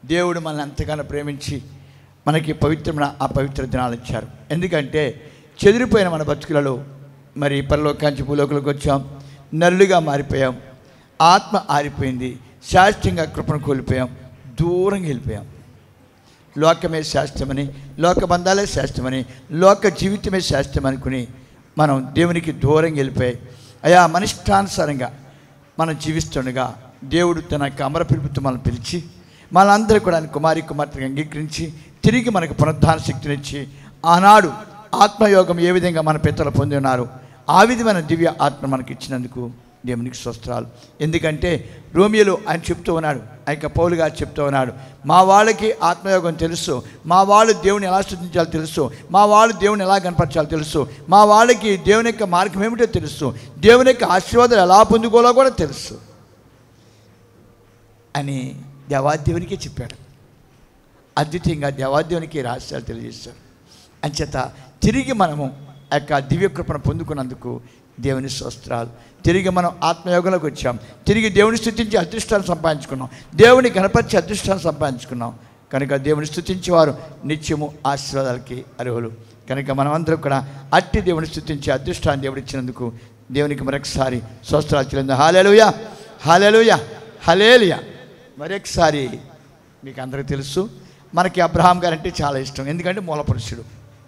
దేవుడు మనల్ని ఎంతగానో ప్రేమించి మనకి పవిత్రమైన ఆ పవిత్ర దినాలు ఇచ్చారు ఎందుకంటే చెదిరిపోయిన మన బతుకులలో మరి పరలోకాంచి భూలోకులకు వచ్చాం నల్లుగా మారిపోయాం ఆత్మ ఆరిపోయింది శాస్త్రంగా కృపను కోల్పోయాం దూరంగా వెళ్ళిపోయాం లోకమే శాస్త్రమని లోక బంధాలే శాస్త్రమని లోక జీవితమే శాస్త్రం అనుకుని మనం దేవునికి దూరంగా వెళ్ళిపోయాయి అయా మనిష్టానుసారంగా మనం జీవిస్తుండగా దేవుడు తన యొక్క అమర పిలుపుతో మనం పిలిచి మనందరూ కూడా ఆయన కుమారి కుమార్తెగా అంగీకరించి తిరిగి మనకు పునరుద్ధాన శక్తినిచ్చి ఆనాడు ఆత్మయోగం ఏ విధంగా మన పితలు పొంది ఉన్నారు ఆ విధమైన దివ్య ఆత్మ మనకి ఇచ్చినందుకు దేవునికి స్వస్త్రాలు ఎందుకంటే రోమియోలో ఆయన చెప్తూ ఉన్నాడు ఆ యొక్క పౌలు గారు చెప్తూ ఉన్నాడు మా వాళ్ళకి ఆత్మయోగం తెలుసు మా వాళ్ళు దేవుని ఎలా స్థుతించాలో తెలుసు మా వాళ్ళు దేవుని ఎలా కనపరచాలో తెలుసు మా వాళ్ళకి దేవుని యొక్క మార్గం ఏమిటో తెలుసు దేవుని యొక్క ఆశీర్వాదాలు ఎలా పొందుకోవాలో కూడా తెలుసు అని దేవాదేవునికే చెప్పాడు అద్వితీయంగా దేవాదేవునికి రహస్యాలు తెలియజేశారు అంచేత తిరిగి మనము ఆ యొక్క దివ్యకృపను పొందుకున్నందుకు దేవుని స్వస్త్రాలు తిరిగి మనం ఆత్మయోగంలోకి వచ్చాం తిరిగి దేవుని స్థుతించి అదృష్టాన్ని సంపాదించుకున్నాం దేవుని గణపరిచి అదృష్టాన్ని సంపాదించుకున్నాం కనుక దేవుని స్థుతించేవారు నిత్యము ఆశీర్వాదాలకి అర్హులు కనుక మనమందరం కూడా అట్టి దేవుని స్థుతించి అదృష్టాన్ని దేవుడు ఇచ్చినందుకు దేవునికి మరొకసారి స్వస్త్రాలు చెల్లింది హాలేలుయ హాలేలుయ హలేలుయ మరొకసారి మీకు అందరికీ తెలుసు మనకి అబ్రహాం గారు అంటే చాలా ఇష్టం ఎందుకంటే మూలపురుషుడు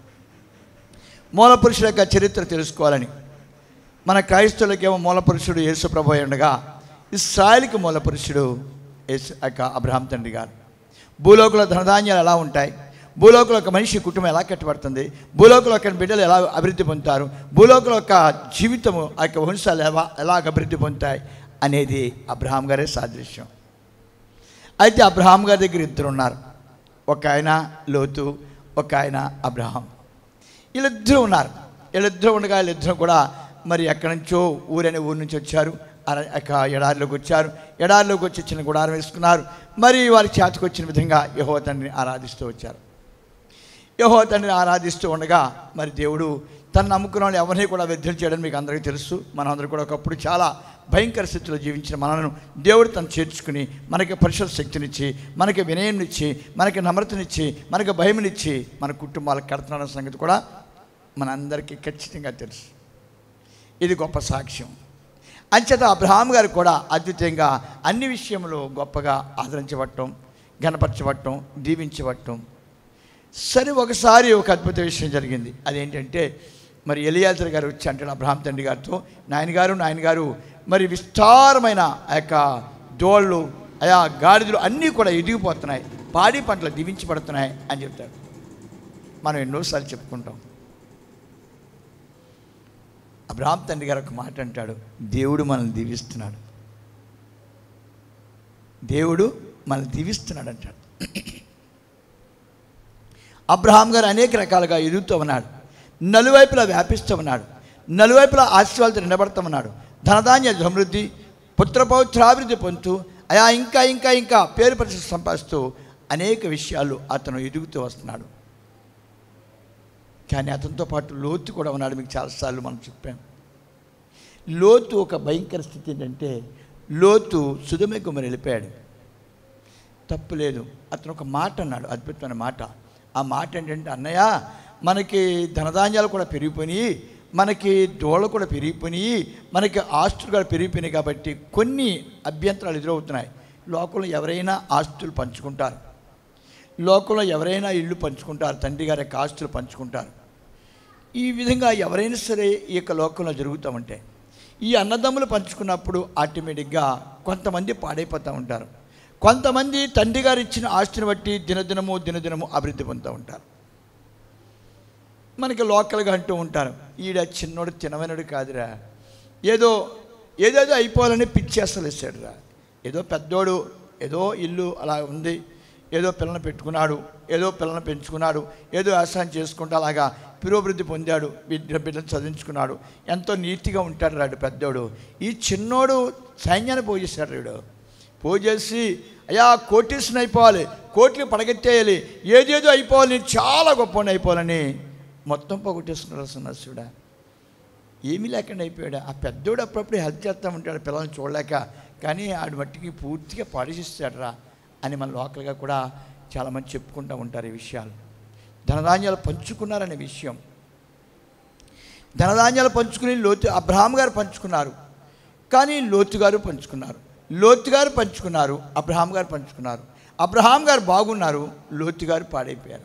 మూలపురుషుల యొక్క చరిత్ర తెలుసుకోవాలని మన క్రైస్తవులకేమో మూలపురుషుడు యేసు ప్రభు అయి ఉండగా ఇస్రాయల్కి మూలపురుషుడు యేసు యొక్క అబ్రహాం తండ్రి గారు భూలోకుల ధనధాన్యాలు ఎలా ఉంటాయి భూలోకుల ఒక మనిషి కుటుంబం ఎలా కట్టబడుతుంది భూలోకుల యొక్క బిడ్డలు ఎలా అభివృద్ధి పొందుతారు భూలోకుల యొక్క జీవితము ఆ యొక్క వంశాలు ఎలా ఎలా అభివృద్ధి పొందుతాయి అనేది అబ్రహాం గారే సాదృశ్యం అయితే అబ్రహాం గారి దగ్గర ఇద్దరు ఉన్నారు ఒక ఆయన లోతు ఒక ఆయన అబ్రహాం వీళ్ళిద్దరూ ఉన్నారు వీళ్ళిద్దరూ ఉండగా వీళ్ళిద్దరూ కూడా మరి ఎక్కడి నుంచో ఊరనే ఊరి నుంచి వచ్చారు అర యొక్క ఎడారిలోకి వచ్చారు ఎడారిలోకి వచ్చి చిన్న గుడారం వేసుకున్నారు మరి వారి చేతకు వచ్చిన విధంగా యహో తండ్రిని ఆరాధిస్తూ వచ్చారు యహో తండ్రిని ఆరాధిస్తూ ఉండగా మరి దేవుడు తన నమ్ముకున్న వాళ్ళు ఎవరిని కూడా వ్యర్థం చేయడం మీకు అందరికీ తెలుసు మనందరూ కూడా ఒకప్పుడు చాలా భయంకర స్థితిలో జీవించిన మనలను దేవుడు తను చేర్చుకుని మనకి పరిశుద్ధ శక్తినిచ్చి మనకి వినయంనిచ్చి మనకి నమ్రతనిచ్చి మనకి భయమునిచ్చి మన కుటుంబాలకు కడుతున్న సంగతి కూడా మనందరికీ ఖచ్చితంగా తెలుసు ఇది గొప్ప సాక్ష్యం అంచేత అబ్రహాం గారు కూడా అద్భుతంగా అన్ని విషయంలో గొప్పగా ఆదరించబడటం గణపరచబడటం దీవించబడటం సరే ఒకసారి ఒక అద్భుత విషయం జరిగింది అదేంటంటే మరి ఎలియాజర్ గారు వచ్చి అంటాడు అబ్రహాం తండ్రి గారితో నాయనగారు నాయనగారు మరి విస్తారమైన ఆ యొక్క దోళ్ళు ఆయా గాడిదలు అన్నీ కూడా ఎదిగిపోతున్నాయి పాడి పంటలు దీవించబడుతున్నాయి అని చెప్తాడు మనం ఎన్నోసార్లు చెప్పుకుంటాం అబ్రహాం తండ్రి గారు ఒక మాట అంటాడు దేవుడు మనల్ని దీవిస్తున్నాడు దేవుడు మనల్ని దీవిస్తున్నాడు అంటాడు అబ్రహాం గారు అనేక రకాలుగా ఎదుగుతూ ఉన్నాడు నలువైపులా వ్యాపిస్తూ ఉన్నాడు నలువైపులా ఆశీర్వాదాలు నిలబడుతూ ఉన్నాడు ధనధాన్య సమృద్ధి పుత్రపౌత్రాభివృద్ధి పొందుతూ అయా ఇంకా ఇంకా ఇంకా పేరు పరిస్థితి సంపాదిస్తూ అనేక విషయాలు అతను ఎదుగుతూ వస్తున్నాడు కానీ అతనితో పాటు లోతు కూడా ఉన్నాడు మీకు చాలాసార్లు మనం చెప్పాం లోతు ఒక భయంకర స్థితి ఏంటంటే లోతు సుధమే కుమారి వెళ్ళిపోయాడు తప్పు లేదు అతను ఒక మాట అన్నాడు అద్భుతమైన మాట ఆ మాట ఏంటంటే అన్నయ్య మనకి ధనధాన్యాలు కూడా పెరిగిపోయినాయి మనకి డోళ్ళు కూడా పెరిగిపోయినాయి మనకి ఆస్తులు కూడా పెరిగిపోయినాయి కాబట్టి కొన్ని అభ్యంతరాలు ఎదురవుతున్నాయి లోకంలో ఎవరైనా ఆస్తులు పంచుకుంటారు లోకంలో ఎవరైనా ఇల్లు పంచుకుంటారు తండ్రి గారి యొక్క ఆస్తులు పంచుకుంటారు ఈ విధంగా ఎవరైనా సరే ఈ యొక్క లోకంలో జరుగుతూ ఉంటాయి ఈ అన్నదమ్ములు పంచుకున్నప్పుడు ఆటోమేటిక్గా కొంతమంది పాడైపోతూ ఉంటారు కొంతమంది తండ్రి గారు ఇచ్చిన ఆస్తిని బట్టి దినదినము దినదినము అభివృద్ధి పొందుతూ ఉంటారు మనకి లోకల్గా అంటూ ఉంటారు ఈడ చిన్నోడు తినవనడు కాదురా ఏదో ఏదేదో అయిపోవాలని పిచ్చి అసలు వేసాడురా ఏదో పెద్దోడు ఏదో ఇల్లు అలా ఉంది ఏదో పిల్లలు పెట్టుకున్నాడు ఏదో పిల్లలు పెంచుకున్నాడు ఏదో వ్యవసాయం చేసుకుంటూ అలాగా పురోభివృద్ధి పొందాడు బిడ్డ బిడ్డను చదివించుకున్నాడు ఎంతో నీతిగా ఉంటాడు రాడు పెద్దోడు ఈ చిన్నోడు సైన్యాన్ని పోజేశాడు వీడు పోజేసి అయ్యా కోటీసుని అయిపోవాలి కోట్లు పడగెట్టేయాలి ఏదేదో అయిపోవాలి నేను చాలా గొప్ప అయిపోవాలని మొత్తం పోగొట్టేస్తున్నాడు సన్నాసుడా ఏమీ లేకుండా అయిపోయాడు ఆ పెద్దోడు అప్పుడప్పుడు హెల్ప్ చేస్తూ ఉంటాడు పిల్లల్ని చూడలేక కానీ ఆడి మట్టికి పూర్తిగా పాడేసిస్తాడు రా అని మన లోకల్గా కూడా చాలామంది చెప్పుకుంటూ ఉంటారు ఈ విషయాలు ధనధాన్యాలు పంచుకున్నారనే విషయం ధనధాన్యాలు పంచుకుని లోతు అబ్రహాం గారు పంచుకున్నారు కానీ లోతు గారు పంచుకున్నారు లోతు గారు పంచుకున్నారు అబ్రహాం గారు పంచుకున్నారు అబ్రహాం గారు బాగున్నారు లోతు గారు పాడైపోయారు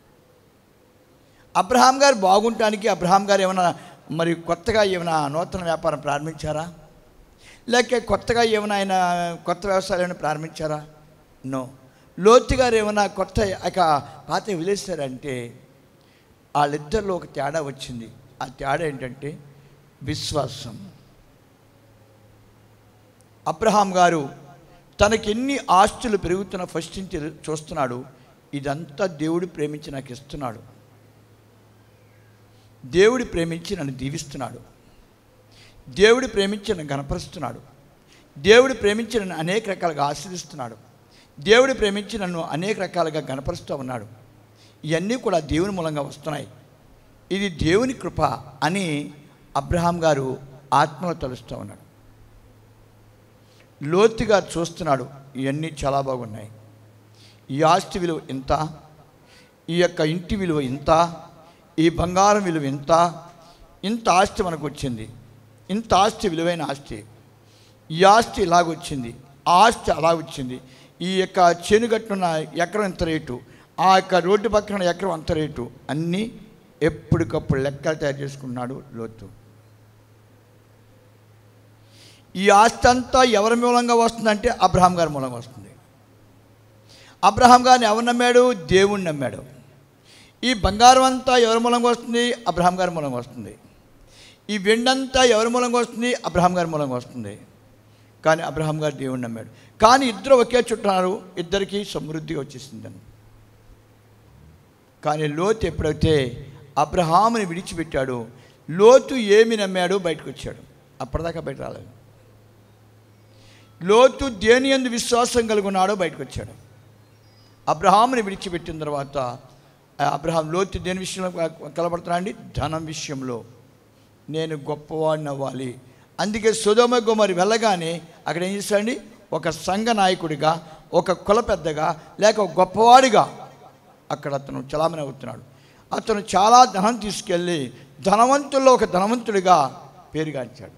అబ్రహాం గారు బాగుంటానికి అబ్రహాం గారు ఏమైనా మరి కొత్తగా ఏమైనా నూతన వ్యాపారం ప్రారంభించారా లేక కొత్తగా ఏమైనా ఆయన కొత్త వ్యవసాయాలు ఏమైనా ప్రారంభించారా నో లోతు గారు ఏమైనా కొత్త ఇక పాత వదిలేస్తారంటే వాళ్ళిద్దరిలో ఒక తేడా వచ్చింది ఆ తేడా ఏంటంటే విశ్వాసం అబ్రహాం గారు తనకి ఎన్ని ఆస్తులు పెరుగుతున్న ఫస్ట్ నుంచి చూస్తున్నాడు ఇదంతా దేవుడు ప్రేమించి నాకు ఇస్తున్నాడు దేవుడి ప్రేమించి నన్ను దీవిస్తున్నాడు దేవుడి ప్రేమించి నన్ను గణపరుస్తున్నాడు దేవుడి ప్రేమించి నన్ను అనేక రకాలుగా ఆశ్రదిస్తున్నాడు దేవుడి ప్రేమించి నన్ను అనేక రకాలుగా గణపరుస్తూ ఉన్నాడు ఇవన్నీ కూడా దేవుని మూలంగా వస్తున్నాయి ఇది దేవుని కృప అని అబ్రహాం గారు ఆత్మలో తలుస్తూ ఉన్నాడు లోతుగా చూస్తున్నాడు ఇవన్నీ చాలా బాగున్నాయి ఈ ఆస్తి విలువ ఇంత ఈ యొక్క ఇంటి విలువ ఇంత ఈ బంగారం విలువ ఇంత ఇంత ఆస్తి మనకు వచ్చింది ఇంత ఆస్తి విలువైన ఆస్తి ఈ ఆస్తి ఇలాగొచ్చింది ఆ ఆస్తి అలా వచ్చింది ఈ యొక్క చేనుగట్టున్న ఎకరం ఇంత రేటు ఆ యొక్క రోడ్డు పక్కన ఎకరం అంత రేటు అన్నీ ఎప్పటికప్పుడు లెక్కలు తయారు చేసుకున్నాడు లోతు ఈ ఆస్తి అంతా ఎవరి మూలంగా వస్తుందంటే అబ్రహాం గారి మూలంగా వస్తుంది అబ్రహాం గారిని ఎవరు నమ్మాడు దేవుణ్ణి నమ్మాడు ఈ బంగారం అంతా ఎవరి మూలంగా వస్తుంది అబ్రహాం గారి మూలంగా వస్తుంది ఈ వెండంతా ఎవరి మూలంగా వస్తుంది అబ్రహాం గారి మూలంగా వస్తుంది కానీ అబ్రహాం గారు దేవుణ్ణి నమ్మాడు కానీ ఇద్దరు ఒకే చుట్టున్నారు ఇద్దరికి సమృద్ధిగా వచ్చేసిందని కానీ లోతు ఎప్పుడైతే అబ్రహాముని విడిచిపెట్టాడో లోతు ఏమి నమ్మాడో బయటకు వచ్చాడు అప్పటిదాకా బయట రాలేదు లోతు దేని ఎందు విశ్వాసం కలిగి ఉన్నాడో బయటకు వచ్చాడు అబ్రహాముని విడిచిపెట్టిన తర్వాత ఆ అబ్రహాం లోతు దేని విషయంలో కలబడుతున్నా అండి ధనం విషయంలో నేను గొప్పవాడిని అవ్వాలి అందుకే సుధమ గుమరి వెళ్ళగానే అక్కడ ఏం చేశాడండి ఒక సంఘ నాయకుడిగా ఒక కుల పెద్దగా లేక ఒక గొప్పవాడిగా అక్కడ అతను చలామణి అవుతున్నాడు అతను చాలా ధనం తీసుకెళ్ళి ధనవంతుల్లో ఒక ధనవంతుడిగా పేరుగాంచాడు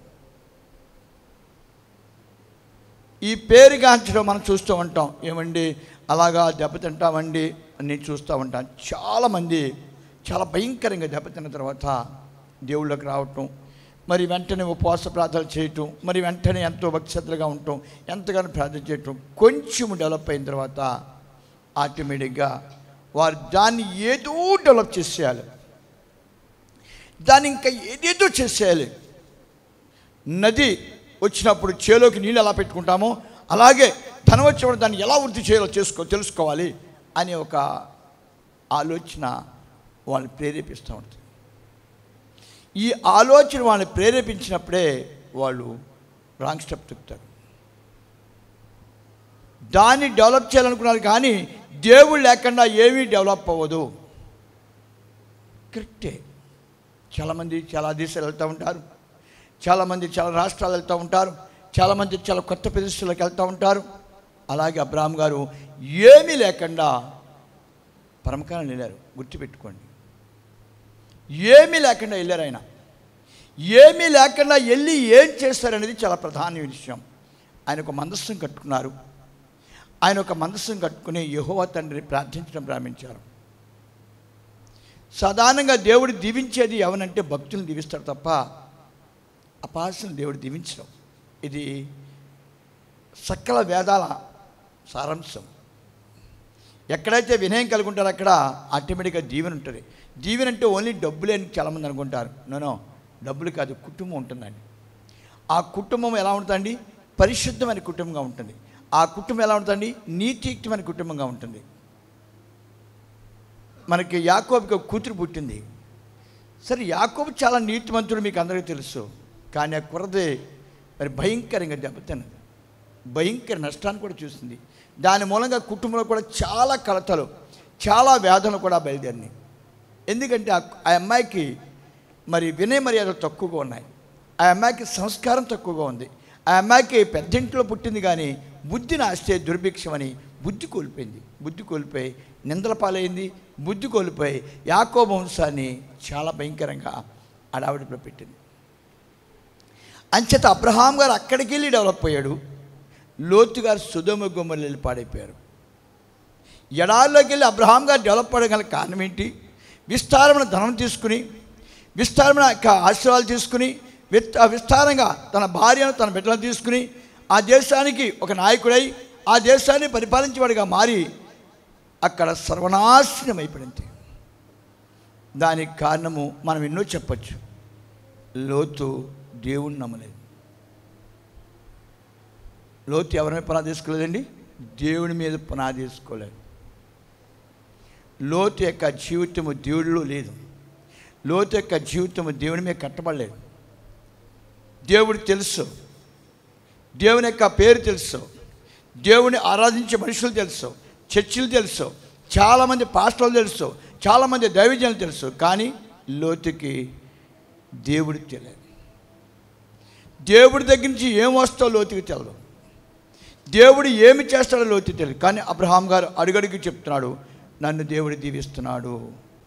ఈ పేరుగాంచడం మనం చూస్తూ ఉంటాం ఏమండి అలాగా దెబ్బతింటామండి అని నేను చూస్తూ ఉంటాను చాలామంది చాలా భయంకరంగా దెబ్బతిన్న తర్వాత దేవుళ్ళకి రావటం మరి వెంటనే ఉపవాస ప్రార్థనలు చేయటం మరి వెంటనే ఎంతో భక్తిశ్రద్ధలుగా ఉండటం ఎంతగానో ప్రార్థన చేయటం కొంచెం డెవలప్ అయిన తర్వాత ఆటోమేటిక్గా వారు దాన్ని ఏదో డెవలప్ చేసేయాలి దాన్ని ఇంకా ఏదేదో చేసేయాలి నది వచ్చినప్పుడు చేలోకి నీళ్ళు ఎలా పెట్టుకుంటామో అలాగే ధనం వచ్చినప్పుడు దాన్ని ఎలా వృద్ధి చేయాలో చేసుకో తెలుసుకోవాలి అనే ఒక ఆలోచన వాళ్ళని ప్రేరేపిస్తూ ఉంటుంది ఈ ఆలోచన వాళ్ళని ప్రేరేపించినప్పుడే వాళ్ళు రాంగ్ స్టెప్ తొక్కుతారు దాన్ని డెవలప్ చేయాలనుకున్నారు కానీ దేవుడు లేకుండా ఏమీ డెవలప్ అవ్వదు కరెక్టే చాలామంది చాలా దేశాలు వెళ్తూ ఉంటారు చాలామంది చాలా రాష్ట్రాలు వెళ్తూ ఉంటారు చాలామంది చాలా కొత్త ప్రదేశాలకు వెళ్తూ ఉంటారు అలాగే అబ్రాహం గారు ఏమీ లేకుండా పరమకాలం వెళ్ళారు గుర్తుపెట్టుకోండి ఏమీ లేకుండా వెళ్ళారు ఆయన ఏమీ లేకుండా వెళ్ళి ఏం చేస్తారనేది చాలా ప్రధాన విషయం ఆయన ఒక మందస్సం కట్టుకున్నారు ఆయన ఒక మందస్సం కట్టుకుని యహోవ తండ్రిని ప్రార్థించడం ప్రారంభించారు సాధారణంగా దేవుడు దీవించేది ఎవనంటే భక్తులను దీవిస్తాడు తప్ప అపాసను దేవుడు దీవించడం ఇది సకల వేదాల సారాంశం ఎక్కడైతే వినయం కలిగి ఉంటారో అక్కడ ఆటోమేటిక్గా దీవెన ఉంటుంది దీవెన అంటే ఓన్లీ డబ్బులే అని చాలామంది అనుకుంటారు నోనో డబ్బులు కాదు కుటుంబం ఉంటుందండి ఆ కుటుంబం ఎలా ఉంటుందండి పరిశుద్ధమైన కుటుంబంగా ఉంటుంది ఆ కుటుంబం ఎలా ఉంటుందండి నీతియుక్తమైన కుటుంబంగా ఉంటుంది మనకి యాకోబుకి ఒక కూతురు పుట్టింది సరే యాకోబు చాలా నీతిమంతుడు మీకు అందరికీ తెలుసు కానీ ఆ కుర్రదే మరి భయంకరంగా దెబ్బతిన్నది భయంకర నష్టాన్ని కూడా చూసింది దాని మూలంగా కుటుంబంలో కూడా చాలా కలతలు చాలా వేదనలు కూడా బయలుదేరినాయి ఎందుకంటే ఆ ఆ అమ్మాయికి మరి వినయ మర్యాదలు తక్కువగా ఉన్నాయి ఆ అమ్మాయికి సంస్కారం తక్కువగా ఉంది ఆ అమ్మాయికి పెద్దింట్లో పుట్టింది కానీ బుద్ధిని ఆస్తే దుర్భిక్షమని బుద్ధి కోల్పోయింది బుద్ధి కోల్పోయి నిందల పాలైంది బుద్ధి కోల్పోయి యాకోబ వంశాన్ని చాలా భయంకరంగా అడావిడిలో పెట్టింది అంచేత అబ్రహాం గారు అక్కడికి వెళ్ళి డెవలప్ అయ్యాడు లోతు గారు సుధమ గుమ్మలు వెళ్ళి పాడైపోయారు ఎడారిలోకి వెళ్ళి అబ్రహాం గారు డెవలప్ అవ్వడం గల కారణం ఏంటి విస్తారమైన ధనం తీసుకుని విస్తారమైన యొక్క ఆశీర్వాదాలు తీసుకుని విత్- విస్తారంగా తన భార్యను తన బిడ్డలను తీసుకుని ఆ దేశానికి ఒక నాయకుడై ఆ దేశాన్ని పరిపాలించేవాడిగా మారి అక్కడ సర్వనాశనం అయిపోయింది దానికి కారణము మనం ఎన్నో చెప్పచ్చు లోతు దేవుణ్ణి నమ్మలేదు లోతు ఎవరి మీద పునాది తీసుకోలేదండి దేవుని మీద పునాది తీసుకోలేదు లోతు యొక్క జీవితము దేవుడిలో లేదు లోతు యొక్క జీవితము దేవుని మీద కట్టబడలేదు దేవుడు తెలుసు దేవుని యొక్క పేరు తెలుసు దేవుని ఆరాధించే మనుషులు తెలుసు చర్చిలు తెలుసు చాలామంది పాస్టర్లు తెలుసు చాలామంది దైవజనులు తెలుసు కానీ లోతుకి దేవుడు తెలియదు దేవుడి దగ్గర నుంచి ఏం వస్తో లోతుకి తెలియదు దేవుడు ఏమి చేస్తాడో లోతు తెలియదు కానీ అబ్రహాం గారు అడుగడుగు చెప్తున్నాడు నన్ను దేవుడు దీవిస్తున్నాడు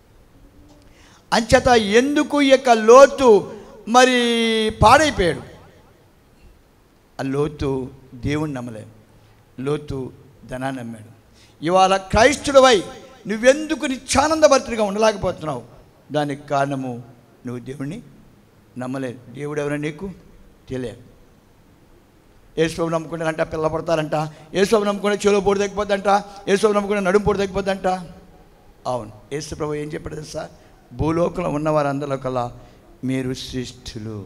అంచేత ఎందుకు ఈ యొక్క లోతు మరి పాడైపోయాడు ఆ లోతు దేవుణ్ణి నమ్మలేదు లోతు ధనాన్ని నమ్మాడు ఇవాళ క్రైస్తుడవై నువ్వెందుకు నిత్యానందభర్తగా ఉండలేకపోతున్నావు దానికి కారణము నువ్వు దేవుణ్ణి నమ్మలేదు దేవుడు ఎవరో నీకు తెలియదు ఏసుబాబు నమ్ముకుంటారంట పిల్ల పడతారంట ఏసుబాబు నమ్ముకుంటే చెలో పొడి తగ్గిపోద్దంట ఏసుబాబు నమ్ముకుంటే నడుము పొడి తగ్గిపోద్దంట అవును యేసు ప్రభు ఏం చెప్పాడు తెలుసా భూలోకంలో ఉన్న వారందరిలో కల్లా మీరు శ్రేష్ఠులు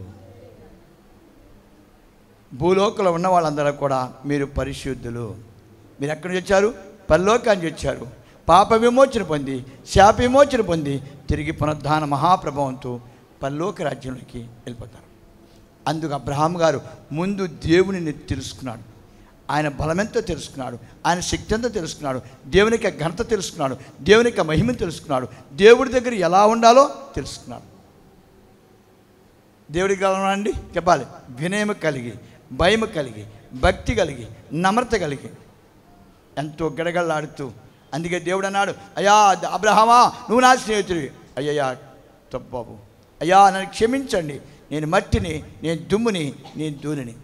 భూలోకంలో ఉన్న వాళ్ళందరూ కూడా మీరు పరిశుద్ధులు మీరు ఎక్కడి నుంచి వచ్చారు పరలోకానికి వచ్చారు పాప విమోచన పొంది శాప విమోచన పొంది తిరిగి పునరుద్ధాన మహాప్రభావంతో పరలోక రాజ్యంలోకి వెళ్ళిపోతారు అందుకు అబ్రహాం గారు ముందు దేవునిని తెలుసుకున్నాడు ఆయన బలమెంతో తెలుసుకున్నాడు ఆయన శక్తి ఎంతో తెలుసుకున్నాడు దేవుని యొక్క ఘనత తెలుసుకున్నాడు దేవుని యొక్క మహిమను తెలుసుకున్నాడు దేవుడి దగ్గర ఎలా ఉండాలో తెలుసుకున్నాడు దేవుడికి ఎలా అండి చెప్పాలి వినయము కలిగి భయము కలిగి భక్తి కలిగి నమ్రత కలిగి ఎంతో గడగడలాడుతూ అందుకే దేవుడు అన్నాడు అయ్యా అబ్రహమా నువ్వు నా స్నేహితుడివి అయ్యయ్యా తప్పు బాబు అయ్యా నన్ను క్షమించండి నేను మట్టిని నేను దుమ్ముని నేను దూనిని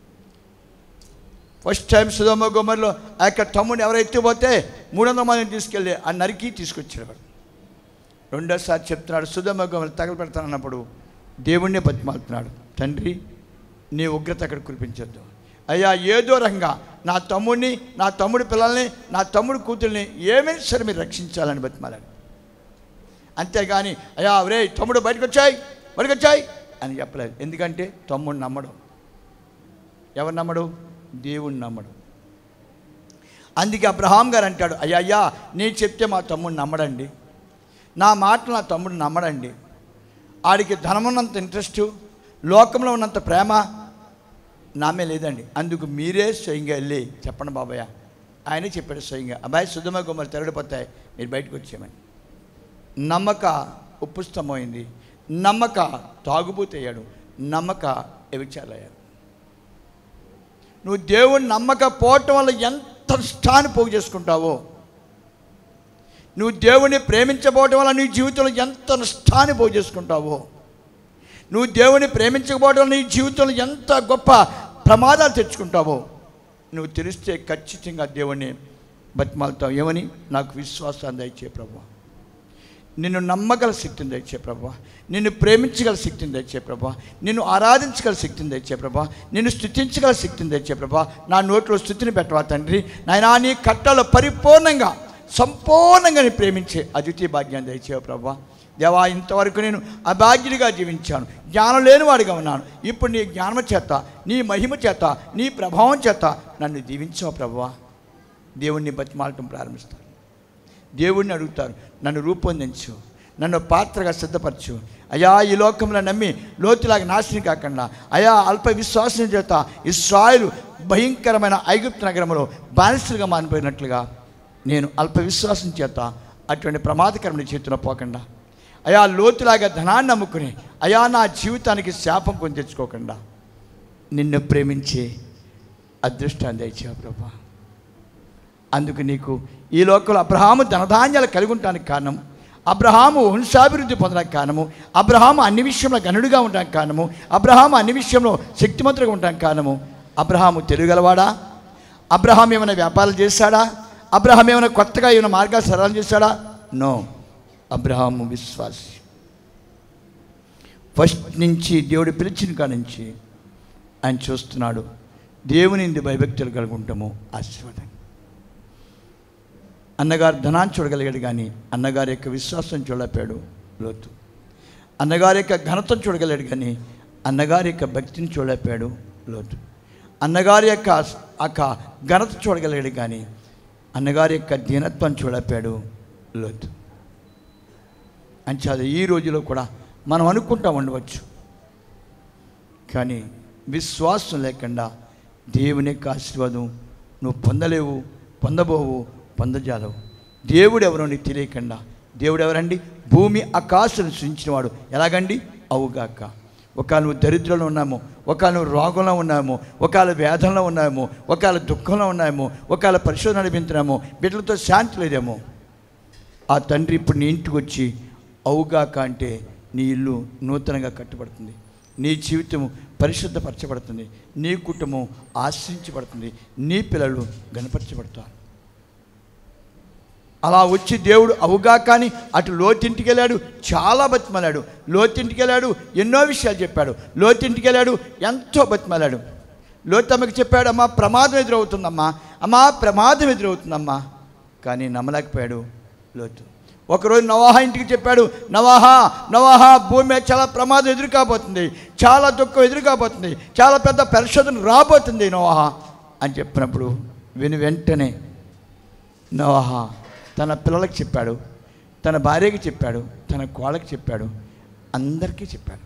ఫస్ట్ టైం సుధమ గుమ్మరిలో ఆ యొక్క తమ్ముడిని ఎవరు ఎత్తిపోతే మూడు వందల మందిని తీసుకెళ్ళి ఆ నరికి తీసుకొచ్చాడు వాడు. రెండోసారి చెప్తున్నాడు సుధమ గుమ్మరి తగలపెడతానన్నప్పుడు దేవుణ్ణే బతిమాలుతున్నాడు తండ్రి నీ ఉగ్రత అక్కడ కురిపించొద్దు అయ్యా ఏదో రకంగా నా తమ్ముడిని నా తమ్ముడి పిల్లల్ని నా తమ్ముడి కూతుర్ని ఏమైనా సరే మీరు రక్షించాలని బతిమాలాడు అంతేగాని అయ్యా ఒరే తమ్ముడు బయటకు వచ్చాయి బయటకు వచ్చాయి అని చెప్పలేదు ఎందుకంటే తమ్ముడు నమ్మడం ఎవరు నమ్మడు దేవుణ్ణి నమ్మడు అందుకే అబ్రహాం గారు అంటాడు అయ్యా అయ్యా నేను చెప్తే మా తమ్ముడు నమ్మడండి నా మాటలు నా తమ్ముడు నమ్మడండి ఆడికి ధనమున్నంత ఇంట్రెస్ట్ లోకంలో ఉన్నంత ప్రేమ నామే లేదండి అందుకు మీరే స్వయంగా వెళ్ళి చెప్పండి బాబాయ్ ఆయనే చెప్పాడు స్వయంగా అబ్బాయి సుధమ గుమ్మలు తెరడిపోతాయి మీరు బయటకు వచ్చేయమని నమ్మక ఉప్పు స్తంభమైంది నమ్మక తాగుబోతయ్యాడు నమ్మక వ్యభిచారయ్యాడు నువ్వు దేవుని నమ్మకపోవటం వల్ల ఎంత నష్టాన్ని పోగు చేసుకుంటావో నువ్వు దేవుని ప్రేమించబోవటం వల్ల నీ జీవితంలో ఎంత నష్టాన్ని పోగు చేసుకుంటావో నువ్వు దేవుని ప్రేమించకపోవడం వల్ల నీ జీవితంలో ఎంత గొప్ప ప్రమాదాలు తెచ్చుకుంటావో నువ్వు తెలిస్తే ఖచ్చితంగా దేవుణ్ణి బతిమాలుతావు ఏమని నాకు విశ్వాసాన్ని దయచే ప్రభు నిన్ను నమ్మగల శక్తిని దయచే ప్రభా నిన్ను ప్రేమించగల శక్తిని దయచే ప్రభా నిన్ను ఆరాధించగల శక్తిని దయచే ప్రభా నిన్ను స్థుతించగల శక్తిని దయచే ప్రభా నా నోట్లో స్థుతిని పెట్టవా తండ్రి నాయనా నీ కట్టలో పరిపూర్ణంగా సంపూర్ణంగా నీ ప్రేమించే అద్వితీయ భాగ్యాన్ని దయచేవ ప్రభా దేవా ఇంతవరకు నేను అభాగ్యుడిగా జీవించాను జ్ఞానం లేనివాడిగా ఉన్నాను ఇప్పుడు నీ జ్ఞానం చేత నీ మహిమ చేత నీ ప్రభావం చేత నన్ను దీవించావు ప్రభా దేవుణ్ణి బతిమాలటం ప్రారంభిస్తాను దేవుణ్ణి అడుగుతారు నన్ను రూపొందించు నన్ను పాత్రగా సిద్ధపరచు అయా ఈ లోకంలో నమ్మి లోతులాగా నాశనం కాకుండా అయా అల్ప విశ్వాసం చేత ఇస్రాయలు భయంకరమైన ఐగుప్తు నగరంలో బానిసలుగా మారిపోయినట్లుగా నేను అల్ప విశ్వాసం చేత అటువంటి ప్రమాదకరమైన చేతిలో పోకుండా అయా లోతులాగా ధనాన్ని నమ్ముకుని అయా నా జీవితానికి శాపం కొని తెచ్చుకోకుండా నిన్ను ప్రేమించి అదృష్టాన్ని దయచేవా ప్రభా అందుకు నీకు ఈ లోకంలో అబ్రహాము ధనధాన్యాలు కలిగి ఉండడానికి కారణం అబ్రహాము వంశాభివృద్ధి పొందడానికి కారణము అబ్రహాము అన్ని విషయంలో గనుడిగా ఉండడానికి కారణము అబ్రహాము అన్ని విషయంలో శక్తిమంతుడిగా ఉండడానికి కారణము అబ్రహాము తెలుగలవాడా అబ్రహాం ఏమైనా వ్యాపారాలు చేశాడా అబ్రహాం ఏమైనా కొత్తగా ఏమైనా మార్గాలు సరళం చేశాడా నో అబ్రహాము విశ్వాసి ఫస్ట్ నుంచి దేవుడు పిలిచిన కాడ నుంచి ఆయన చూస్తున్నాడు దేవుని ఇంది భయభక్తులు కలిగి ఉంటాము ఆశీర్వాదం అన్నగారు ధనాన్ని చూడగలిగాడు కానీ అన్నగారి యొక్క విశ్వాసం చూడలేపాడు లోతు అన్నగారి యొక్క ఘనతను చూడగలిగాడు కానీ అన్నగారి యొక్క భక్తిని చూడలేపాడు లోతు అన్నగారి యొక్క యొక్క ఘనత చూడగలిగాడు కానీ అన్నగారి యొక్క దీనత్వం చూడలేపాడు లోతు అంచేది ఈ రోజులో కూడా మనం అనుకుంటా ఉండవచ్చు కానీ విశ్వాసం లేకుండా దేవుని యొక్క ఆశీర్వాదం నువ్వు పొందలేవు పొందబోవు పొందజాలవు దేవుడు ఎవరో నీకు తెలియకుండా దేవుడు ఎవరండి భూమి ఆకాశం సృష్టించినవాడు ఎలాగండి అవుగాక ఒకవేళ నువ్వు దరిద్రంలో ఉన్నాము ఒకవేళ నువ్వు రోగంలో ఉన్నాము ఒకవేళ వేదంలో ఉన్నాము ఒకవేళ దుఃఖంలో ఉన్నాము ఒకవేళ పరిశోధన నడిపించినాము బిడ్డలతో శాంతి లేదేమో ఆ తండ్రి ఇప్పుడు నీ ఇంటికి వచ్చి అవుగాక అంటే నీ ఇల్లు నూతనంగా కట్టబడుతుంది నీ జీవితం పరిశుద్ధపరచబడుతుంది నీ కుటుంబం ఆశ్రయించబడుతుంది నీ పిల్లలు గణపరచబడతారు అలా వచ్చి దేవుడు అవుగా కానీ అటు లోతింటికి వెళ్ళాడు చాలా బతిమలాడు లోతింటికి వెళ్ళాడు ఎన్నో విషయాలు చెప్పాడు లోతింటికి వెళ్ళాడు ఎంతో బతిమలాడు లోతమ్మకి చెప్పాడు అమ్మా ప్రమాదం ఎదురవుతుందమ్మా అమ్మా ప్రమాదం ఎదురవుతుందమ్మా కానీ నమ్మలేకపోయాడు లోతు ఒకరోజు నవాహా ఇంటికి చెప్పాడు నవాహా నవాహా భూమి మీద చాలా ప్రమాదం ఎదురు కాబోతుంది చాలా దుఃఖం ఎదురు కాబోతుంది చాలా పెద్ద పరిశోధన రాబోతుంది నవాహా అని చెప్పినప్పుడు విని వెంటనే నవాహా తన పిల్లలకు చెప్పాడు తన భార్యకి చెప్పాడు తన కోళ్ళకి చెప్పాడు అందరికీ చెప్పాడు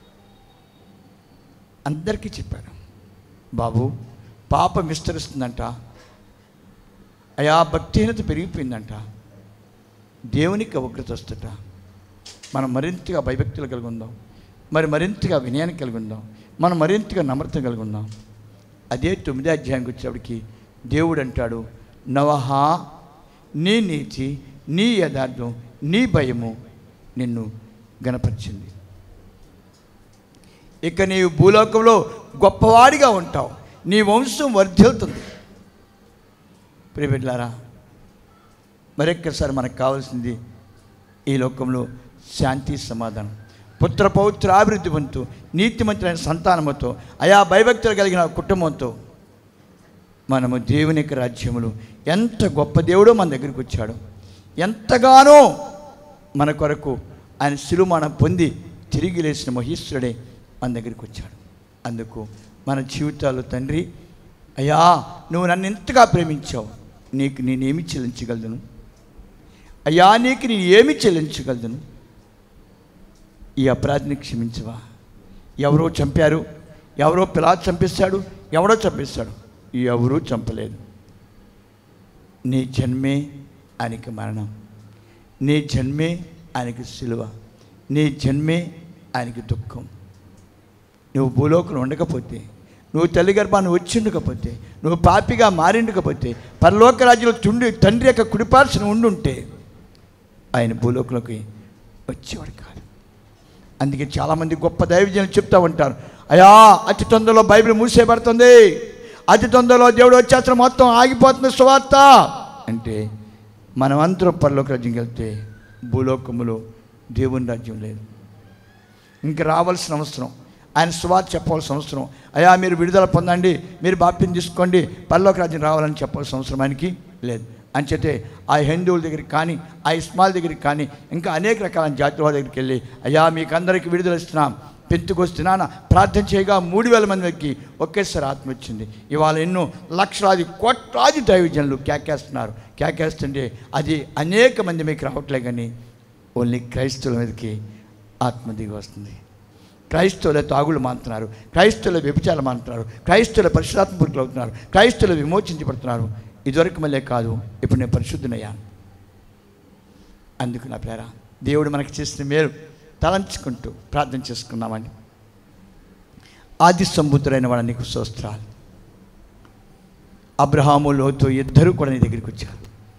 అందరికీ చెప్పాడు బాబు పాపం విస్తరిస్తుందంట అయా భక్తిహీనత పెరిగిపోయిందంట దేవునికి ఉగ్రత వస్తుంట మనం మరింతగా భయభక్తులు కలిగి ఉందాం మరి మరింతగా వినయాన్ని కలిగి ఉందాం మనం మరింతగా నమ్రత కలిగి ఉందాం అదే తొమ్మిదో అధ్యాయంకి వచ్చేప్పటికి దేవుడు అంటాడు నవహా నీ నీతి నీ యథార్థం నీ భయము నిన్ను గణపరిచింది ఇక నీవు భూలోకంలో గొప్పవాడిగా ఉంటావు నీ వంశం వర్ధిల్తుంది ప్రియబిడ్లారా మరొక్కసారి మనకు కావాల్సింది ఈ లోకంలో శాంతి సమాధానం పుత్ర పౌత్ర అభివృద్ధి పొందుతూ నీతిమంతులైన సంతానముతో అయా భయభక్తులు కలిగిన కుటుంబంతో మనము దేవుని యొక్క రాజ్యములు ఎంత గొప్ప దేవుడో మన దగ్గరికి వచ్చాడు ఎంతగానో మన కొరకు ఆయన శిలుమానం పొంది తిరిగి లేచిన మహీశ్వరుడే మన దగ్గరికి వచ్చాడు అందుకు మన జీవితాలు తండ్రి అయ్యా నువ్వు నన్ను ఎంతగా ప్రేమించావు నీకు నేనేమి చెల్లించగలను అయ్యా నీకు నేను ఏమి చెల్లించగలను ఈ అపరాధిని క్షమించవా ఎవరో చంపారు ఎవరో పిలా చంపేశాడు ఎవడో చంపేశాడు ఎవరూ చంపలేదు నీ జన్మే ఆయనకి మరణం నీ జన్మే ఆయనకి సిలువ నీ జన్మే ఆయనకి దుఃఖం నువ్వు భూలోకంలో ఉండకపోతే నువ్వు తల్లి గర్భాన్ని వచ్చిండకపోతే నువ్వు పాపిగా మారిండకపోతే పరలోక రాజ్యంలో తుండి తండ్రి యొక్క కుడిపాల్సిన ఉండుంటే ఆయన భూలోకంలోకి వచ్చేవాడు కాదు అందుకే చాలామంది గొప్ప దైవజనులు చెప్తూ ఉంటారు అయా అతి తొందరలో బైబిల్ మూసేయబడుతుంది అతి తొందరలో దేవుడు వచ్చేసిన మొత్తం ఆగిపోతుంది సువార్త అంటే మనమంతరం పరలోక రాజ్యంకి వెళ్తే భూలోకములో దేవుని రాజ్యం లేదు ఇంక రావాల్సిన అవసరం ఆయన సువార్త చెప్పవలసిన అవసరం అయా మీరు విడుదల పొందండి మీరు బాప్యం తీసుకోండి పరలోక రాజ్యం రావాలని చెప్పవలసిన అవసరం ఆయనకి లేదు అంచేతే ఆ హిందువుల దగ్గరికి కానీ ఆ ఇస్మాయిల్ దగ్గరికి కానీ ఇంకా అనేక రకాల జాతుల వారి దగ్గరికి వెళ్ళి అయ్యా మీకు అందరికీ విడుదల ఇస్తున్నాం పెంతుకొస్తున్నాన ప్రార్థన చేయగా మూడు వేల మందికి ఒకేసారి ఆత్మ వచ్చింది ఇవాళ ఎన్నో లక్షలాది కోట్లాది దైవజనులు కేకేస్తున్నారు కేకేస్తుంటే అది అనేక మంది మీకు రావట్లే కానీ ఓన్లీ క్రైస్తవుల మీదకి ఆత్మ దిగి వస్తుంది క్రైస్తవుల తాగులు మానుతున్నారు క్రైస్తవుల వ్యభిచారం మానుతున్నారు క్రైస్తవుల పరిశుధాత్మకులు అవుతున్నారు క్రైస్తవులు విమోచించబడుతున్నారు ఇదివరకు మళ్ళీ కాదు ఇప్పుడు నేను పరిశుద్ధునయ్యాను అందుకు నా ప్రేర దేవుడు మనకి చేసిన మేలు తలంచుకుంటూ ప్రార్థన చేసుకున్నామని ఆది సంబుద్ధుడైన వాడు నీకు స్తోత్రాలు అబ్రహాము లోతు ఇద్దరు కూడా నీ దగ్గరికి వచ్చారు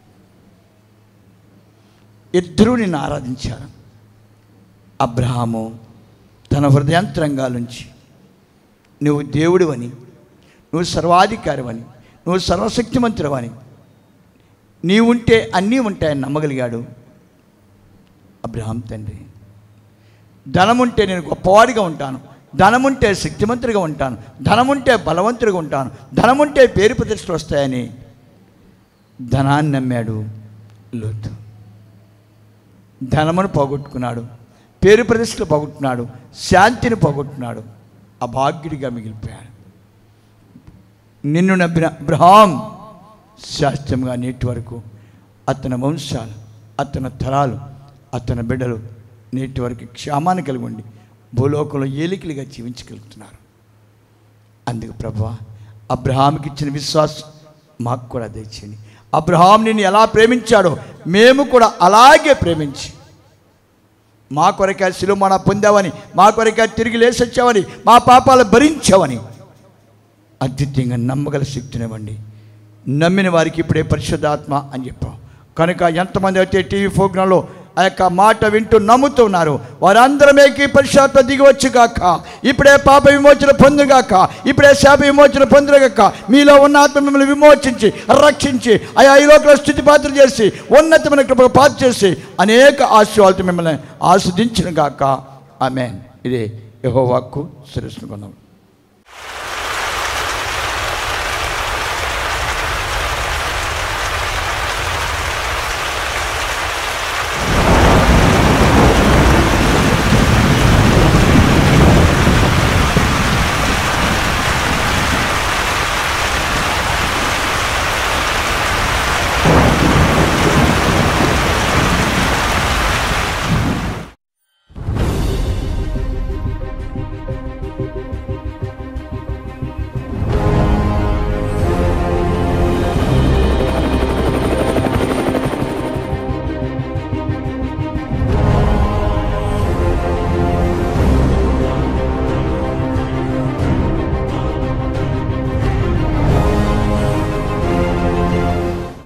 ఇద్దరూ నిన్ను ఆరాధించారు అబ్రహాము తన హృదయాంతరంగాల నుంచి నువ్వు దేవుడివని నువ్వు సర్వాధికారివని నువ్వు సర్వశక్తిమంతుడవని నీవుంటే అన్నీ ఉంటాయని నమ్మగలిగాడు అబ్రహాం తండ్రి ధనముంటే నేను గొప్పవాడిగా ఉంటాను ధనముంటే శక్తిమంతుడిగా ఉంటాను ధనముంటే బలవంతుడిగా ఉంటాను ధనముంటే పేరు ప్రతిష్టలు వస్తాయని ధనాన్ని నమ్మాడు లోతు ధనమును పోగొట్టుకున్నాడు పేరు ప్రతిష్టలు పోగొట్టుకున్నాడు శాంతిని పోగొట్టుకున్నాడు అభాగ్యుడిగా మిగిలిపోయాడు నిన్ను నమ్మిన అబ్రహాం శాస్త్రంగా నేటి వరకు అతని వంశాలు అతని తరాలు అతని బిడ్డలు నేటి వరకు క్షేమాన్ని కలిగి ఉండి భూలోకంలో ఏలికలుగా జీవించగలుగుతున్నారు అందుకు ప్రభా అబ్రహాంకి ఇచ్చిన విశ్వాసం మాకు కూడా దయచేయండి అబ్రహాం నిన్ను ఎలా ప్రేమించాడో మేము కూడా అలాగే ప్రేమించి మా కొరకే శిలుమణ పొందావని మా కొరకే తిరిగి లేసొచ్చావని మా పాపాలు భరించావని అద్వితీయంగా నమ్మగల శక్తినివ్వండి నమ్మిన వారికి ఇప్పుడే పరిశుద్ధాత్మ అని చెప్పాం కనుక ఎంతమంది అయితే టీవీ ప్రోగ్రాంలో ఆ యొక్క మాట వింటూ నమ్ముతున్నారు వారందరమేకి పరిశుద్ధ దిగివచ్చు గాక ఇప్పుడే పాప విమోచన పొందుగాక ఇప్పుడే శాప విమోచన పొందుగాక మీలో ఉన్న ఆత్మ మిమ్మల్ని విమోచించి రక్షించి ఆయా ఈ లోకల స్థితి పాత్ర చేసి ఉన్నతమైన కృపకు పాత్ర చేసి అనేక ఆశీర్వాదాలతో మిమ్మల్ని ఆస్వాదించిన గాక ఆమె ఇదే యహోవాక్కు శిరస్సును కొందాం